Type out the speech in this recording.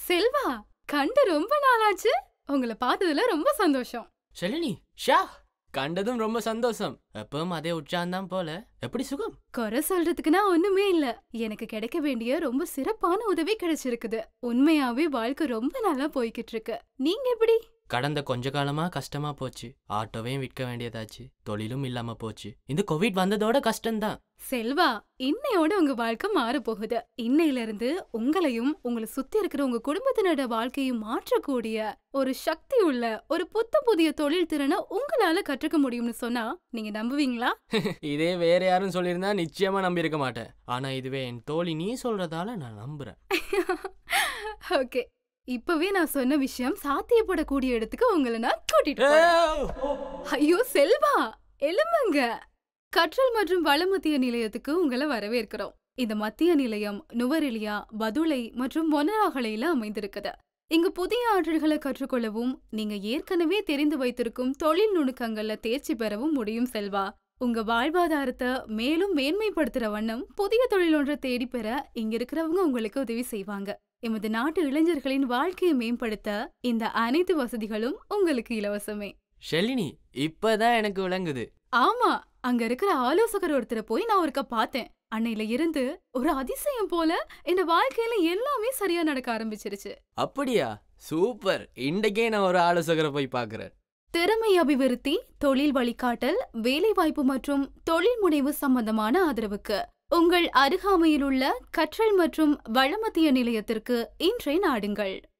செல்வா கண்டு ரொம்ப நாளாச்சு உங்களை பார்த்ததுல ரொம்ப சந்தோஷம் ஷலினி ஷா கண்டதும் ரொம்ப சந்தோஷம் எப்பவும் அதே உற்சாகம்தான் போல எப்படி சுகம் குறை சொல்றதுக்குன்னா ஒண்ணுமே இல்ல எனக்கு கிடைக்க வேண்டிய ரொம்ப சிறப்பான உதவி கிடைச்சிருக்குது உண்மையாவே வாழ்க்கை ரொம்ப நல்லா போய்கிட்டு இருக்கு நீங்க எப்படி கடந்த கொஞ்ச காலமா கஷ்டமா போச்சு ஆட்டோவையும் விற்க வேண்டியதாச்சு தொழிலும் இல்லாம போச்சு இந்த கோவிட் வந்ததோட கஷ்டம்தான் செல்வா இன்னையோட உங்க வாழ்க்கை மாற போகுது இன்னையில இருந்து உங்களையும் உங்களை சுத்தி இருக்கிற உங்க குடும்பத்தினோட வாழ்க்கையும் மாற்றக்கூடிய ஒரு சக்தி உள்ள ஒரு புத்த புதிய தொழில் திறனை உங்களால கற்றுக்க முடியும்னு சொன்னா நீங்க நம்புவீங்களா இதே வேற யாரும் சொல்லியிருந்தா நிச்சயமா நம்பியிருக்க மாட்டேன் ஆனா இதுவே என் தோழி நீ சொல்றதால நான் நம்புறேன் ஓகே இப்பவே நான் சொன்ன விஷயம் சாத்தியப்படக்கூடிய இடத்துக்கு உங்களை நான் கூட்டிட்டு போறேன். ஐயோ செல்வா எலும்புங்க கற்றல் மற்றும் வள மத்திய நிலையத்துக்கு உங்களை வரவேற்கிறோம் இந்த மத்திய நிலையம் நுவரெலியா பதுளை மற்றும் மொனராகலையில அமைந்திருக்குது இங்கு புதிய ஆற்றல்களை கற்றுக்கொள்ளவும் நீங்க ஏற்கனவே தெரிந்து வைத்திருக்கும் தொழில் நுணுக்கங்கள்ல தேர்ச்சி பெறவும் முடியும் செல்வா உங்க வாழ்வாதாரத்தை மேலும் மேன்மைப்படுத்துற வண்ணம் புதிய தொழில் ஒன்றை தேடி பெற இங்க இருக்கிறவங்க உங்களுக்கு உதவி செய்வாங்க எமது நாட்டு இளைஞர்களின் வாழ்க்கையை மேம்படுத்த இந்த அனைத்து வசதிகளும் உங்களுக்கு இலவசமே ஷெலினி இப்பதான் எனக்கு விளங்குது ஆமா அங்க இருக்கிற ஆலோசகர் ஒருத்தரை போய் நான் ஒருக்க பார்த்தேன் அன்னையில இருந்து ஒரு அதிசயம் போல இந்த வாழ்க்கையில எல்லாமே சரியா நடக்க ஆரம்பிச்சிருச்சு அப்படியா சூப்பர் இன்றைக்கே நான் ஒரு ஆலோசகரை போய் பார்க்கறேன் திறமை அபிவிருத்தி தொழில் வழிகாட்டல் வேலைவாய்ப்பு மற்றும் தொழில் முனைவு சம்பந்தமான ஆதரவுக்கு உங்கள் அருகாமையில் உள்ள கற்றல் மற்றும் வளமத்திய நிலையத்திற்கு இன்றை நாடுங்கள்